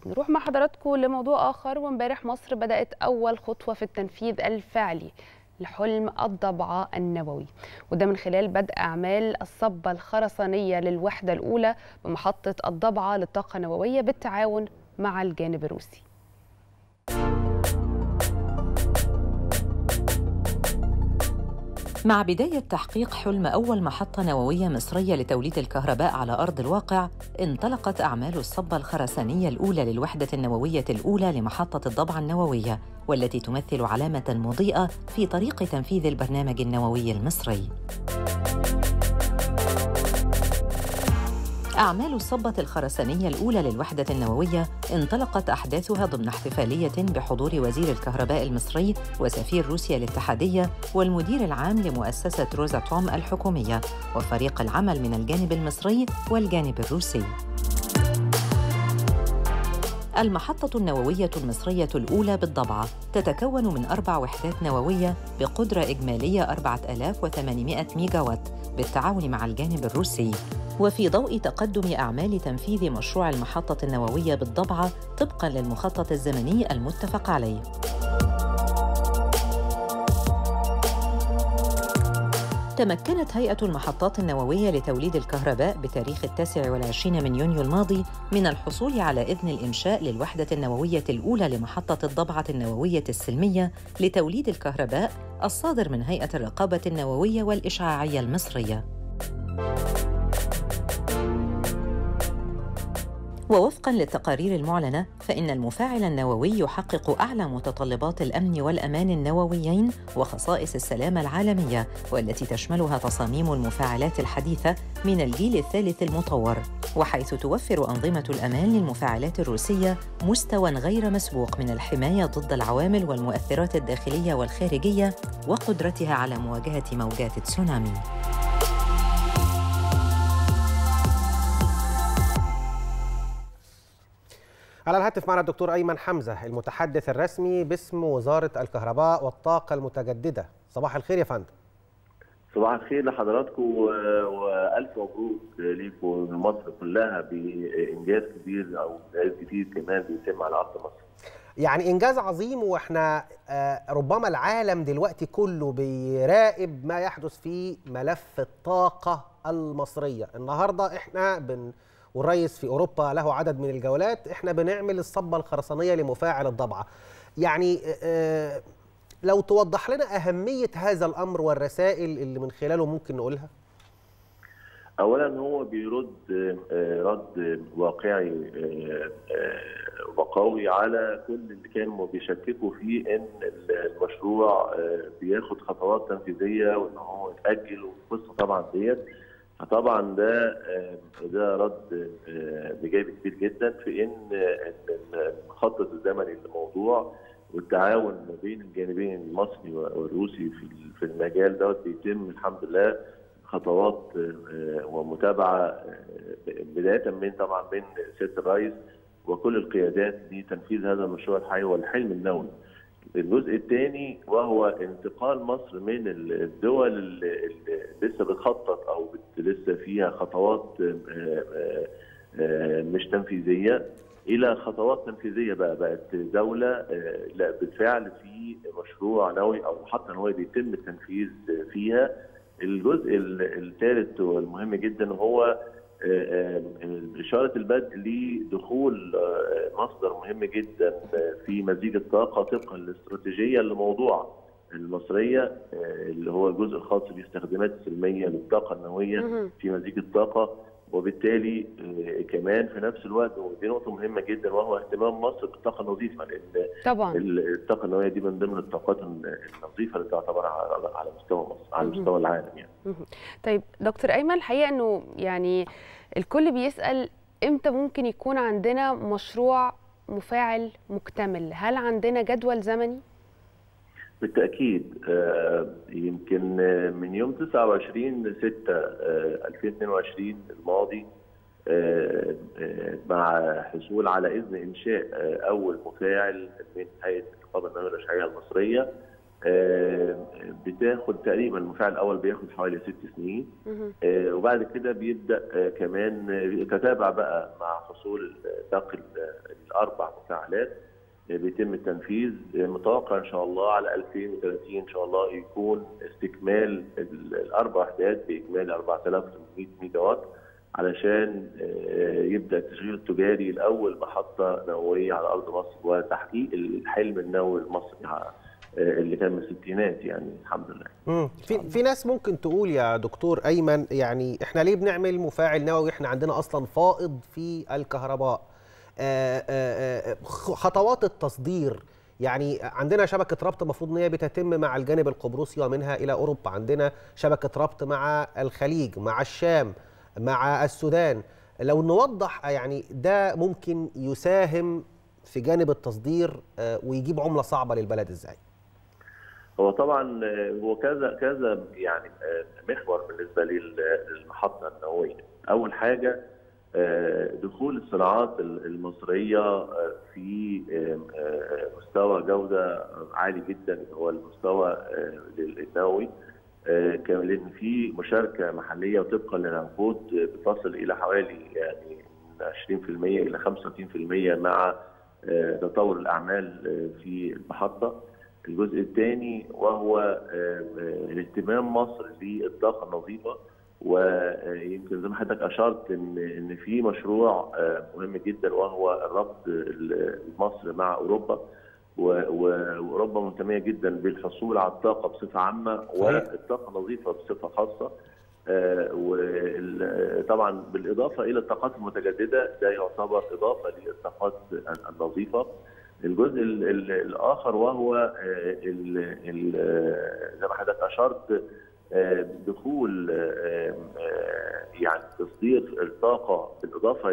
نروح مع حضراتكم لموضوع آخر وامبارح مصر بدأت أول خطوة في التنفيذ الفعلي لحلم الضبعة النووي وده من خلال بدء أعمال الصبة الخرسانية للوحدة الأولى بمحطة الضبعة للطاقة النووية بالتعاون مع الجانب الروسي مع بداية تحقيق حلم أول محطة نووية مصرية لتوليد الكهرباء على أرض الواقع، انطلقت أعمال الصبة الخرسانية الأولى للوحدة النووية الأولى لمحطة الضبعة النووية، والتي تمثل علامة مضيئة في طريق تنفيذ البرنامج النووي المصري. أعمال الصبة الخرسانية الأولى للوحدة النووية انطلقت أحداثها ضمن احتفالية بحضور وزير الكهرباء المصري وسفير روسيا الاتحادية والمدير العام لمؤسسة روزاتوم الحكومية وفريق العمل من الجانب المصري والجانب الروسي. المحطة النووية المصرية الأولى بالضبعة تتكون من أربع وحدات نووية بقدرة إجمالية 4800 ميجاوات بالتعاون مع الجانب الروسي وفي ضوء تقدم أعمال تنفيذ مشروع المحطة النووية بالضبعة طبقاً للمخطط الزمني المتفق عليه. تمكنت هيئة المحطات النووية لتوليد الكهرباء بتاريخ التاسع والعشرين من يونيو الماضي من الحصول على إذن الإنشاء للوحدة النووية الأولى لمحطة الضبعة النووية السلمية لتوليد الكهرباء الصادر من هيئة الرقابة النووية والإشعاعية المصرية. ووفقا للتقارير المعلنه فان المفاعل النووي يحقق اعلى متطلبات الامن والامان النوويين وخصائص السلامه العالميه والتي تشملها تصاميم المفاعلات الحديثه من الجيل الثالث المطور وحيث توفر انظمه الامان للمفاعلات الروسيه مستوى غير مسبوق من الحمايه ضد العوامل والمؤثرات الداخليه والخارجيه وقدرتها على مواجهه موجات تسونامي على الهاتف معنا الدكتور أيمن حمزة المتحدث الرسمي باسم وزارة الكهرباء والطاقة المتجددة صباح الخير يا فندم صباح الخير لحضراتكم والف مبروك ليكم مصر كلها بانجاز كبير او انجاز جديد كمان بيتم على ارض مصر. يعني انجاز عظيم واحنا ربما العالم دلوقتي كله بيراقب ما يحدث في ملف الطاقه المصريه، النهارده احنا بن والرئيس في اوروبا له عدد من الجولات احنا بنعمل الصبه الخرسانيه لمفاعل الضبعه يعني لو توضح لنا اهميه هذا الامر والرسائل اللي من خلاله ممكن نقولها اولا هو بيرد رد واقعي وقوي على كل اللي كانوا بيشككوا في ان المشروع بياخد خطوات تنفيذيه وان هو يتاجل والقصه طبعا ديت فطبعا ده ده رد ايجابي كبير جدا في ان المخطط الزمني للموضوع والتعاون ما بين الجانبين المصري والروسي في في المجال دوت بيتم الحمد لله خطوات ومتابعه بدايه من طبعا من سياده الرئيس وكل القيادات لتنفيذ هذا المشروع الحي والحلم النووي. الجزء الثاني وهو انتقال مصر من الدول اللي لسه بتخطط او لسه فيها خطوات مش تنفيذيه الى خطوات تنفيذيه بقى بقت دوله لا بالفعل في مشروع نووي او محطه نوويه بيتم التنفيذ فيها الجزء الثالث والمهم جدا هو إشارة البدء لدخول مصدر مهم جدا في مزيج الطاقة طبقا للاستراتيجية لموضوع المصرية اللي هو الجزء الخاص باستخدامات السلمية للطاقة النووية في مزيج الطاقة وبالتالي كمان في نفس الوقت ودي نقطة مهمة جدا وهو اهتمام مصر بالطاقة النظيفة لأن طبعا الطاقة النووية دي من ضمن الطاقات النظيفة اللي تعتبر على مستوى مصر على مستوى العالم يعني. طيب دكتور أيمن الحقيقة إنه يعني الكل بيسأل إمتى ممكن يكون عندنا مشروع مفاعل مكتمل؟ هل عندنا جدول زمني؟ بالتاكيد يمكن من يوم 29 6 2022 الماضي مع حصول على اذن انشاء اول مفاعل من هيئه الرقابه النوويه الاشعاعيه المصريه آه، بتاخد تقريبا المفاعل الاول بياخد حوالي ست سنين مهم. آه، وبعد كده بيبدا آه، كمان آه، يتتابع بقى مع حصول آه، باقي ال- الاربع مفاعلات آه، بيتم التنفيذ آه، متوقع ان شاء الله على 2030 ان شاء الله يكون استكمال ال- الاربع وحدات باجمالي 4800 ميجا وات علشان آه، يبدا التشغيل التجاري الاول محطه نوويه على ارض مصر وتحقيق الحلم النووي المصري آه، اللي كان من الستينات يعني الحمد لله مم. في في ناس ممكن تقول يا دكتور ايمن يعني احنا ليه بنعمل مفاعل نووي احنا عندنا اصلا فائض في الكهرباء آه، آه، آه، خطوات التصدير يعني عندنا شبكه ربط المفروض ان هي بتتم مع الجانب القبرصي ومنها الى اوروبا عندنا شبكه ربط مع الخليج مع الشام مع السودان لو نوضح يعني ده ممكن يساهم في جانب التصدير آه، ويجيب عمله صعبه للبلد ازاي هو طبعا آه، هو كذا كذا يعني آه، محور بالنسبه لل- للمحطه النوويه اول حاجه آه، دخول الصناعات ال- المصريه آه، في آه، آه، مستوى جوده عالي جدا اللي هو المستوى آه، النووي آه، كان لان في مشاركه محليه وطبقا للعقود آه، بتصل الى حوالي يعني من 20% الى 35% مع آه، تطور الاعمال آه، في المحطه الجزء الثاني وهو آه، آه، الاهتمام مصر بالطاقه النظيفه ويمكن زي ما حضرتك اشرت ان ان في مشروع آه، مهم جدا وهو ربط ال- مصر مع اوروبا و- و- واوروبا مهتميه جدا بالحصول على الطاقه بصفه عامه صحيح. والطاقه النظيفه بصفه خاصه وطبعا بالاضافه الى الطاقات المتجدده ده يعتبر اضافه للطاقات النظيفه الجزء ال ال الاخر وهو آه، ال- ال- زي ما حضرتك اشرت آه، دخول آه، آه، يعني تصدير الطاقه بالاضافه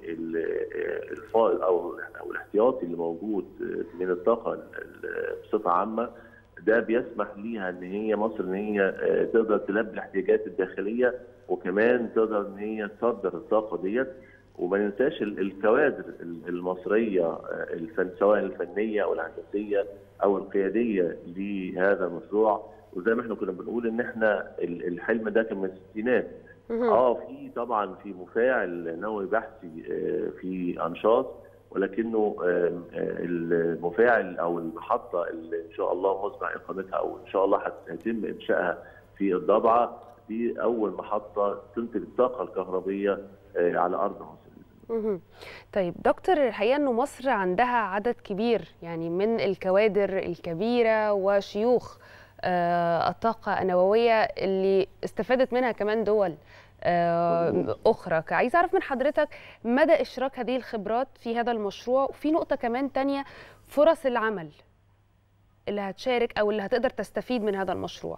للفائض او او الاحتياطي اللي موجود من الطاقه ال- ال- بصفه عامه ده بيسمح ليها ان هي مصر ان هي آه، تقدر تلبي الاحتياجات الداخليه وكمان تقدر ان هي تصدر الطاقه ديت وما ننساش ال- الكوادر ال- المصريه آه، الفن سواء الفنيه او الهندسيه او القياديه لهذا المشروع وزي ما احنا كنا بنقول ان احنا ال- الحلم ده كان من الستينات مهم. اه في طبعا في مفاعل نووي بحثي آه، في انشاط ولكنه آم، آه، المفاعل او المحطه اللي ان شاء الله مزمع اقامتها او ان شاء الله هت- هيتم انشائها في الضبعه دي اول محطه تنتج الطاقه الكهربيه آه، على ارض مصر مهم. طيب دكتور الحقيقة أنه مصر عندها عدد كبير يعني من الكوادر الكبيرة وشيوخ آه، الطاقة النووية اللي استفادت منها كمان دول آه، أخرى عايز أعرف من حضرتك مدى إشراك هذه الخبرات في هذا المشروع وفي نقطة كمان تانية فرص العمل اللي هتشارك أو اللي هتقدر تستفيد من هذا المشروع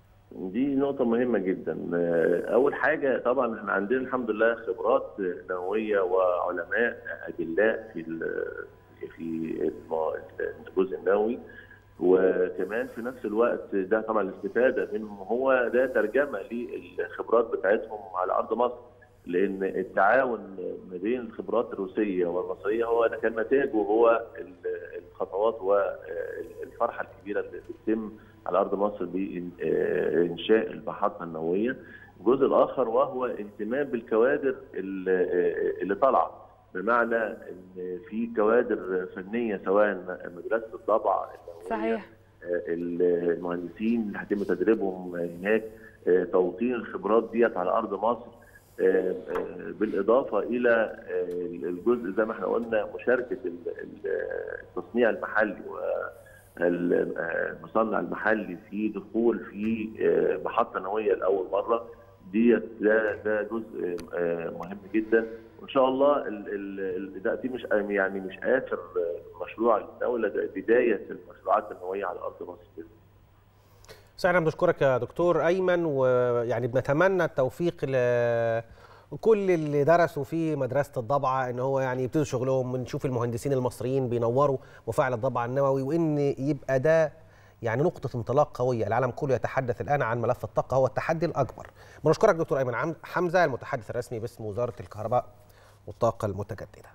دي نقطة مهمة جدا آه، أول حاجة طبعا احنا عندنا الحمد لله خبرات نووية وعلماء أجلاء في ال- في الم- الجزء النووي وكمان في نفس الوقت ده طبعا الاستفادة منهم هو ده ترجمة للخبرات بتاعتهم على أرض مصر لأن التعاون ما بين الخبرات الروسية والمصرية هو ده كان نتاجه هو ال- الخطوات والفرحة الكبيرة اللي بتتم على ارض مصر بانشاء المحطه النوويه. الجزء الاخر وهو اهتمام بالكوادر اللي اللي طالعه بمعنى ان في كوادر فنيه سواء مدرسه الضبعه النوويه صحيح آه، المهندسين اللي هيتم تدريبهم هناك آه، توطين الخبرات ديت على ارض مصر آه، آه، بالاضافه الى آه، الجزء زي ما احنا قلنا مشاركه ال- ال- التصنيع المحلي والمصنع المحلي في دخول في آه، محطه نوويه لاول مره ديت ده ده جزء آه، مهم جدا وان شاء الله ال- ال- ال- ده دي مش يعني مش اخر مشروع للدوله ده بدايه المشروعات النوويه على ارض مصر بإذن سعيد بنشكرك يا دكتور ايمن ويعني بنتمنى التوفيق لكل اللي درسوا في مدرسه الضبعه ان هو يعني يبتدوا شغلهم ونشوف المهندسين المصريين بينوروا مفاعل الضبعه النووي وان يبقى ده يعني نقطة انطلاق قوية، العالم كله يتحدث الآن عن ملف الطاقة هو التحدي الأكبر. بنشكرك دكتور أيمن عم- حمزة المتحدث الرسمي باسم وزارة الكهرباء والطاقة المتجددة.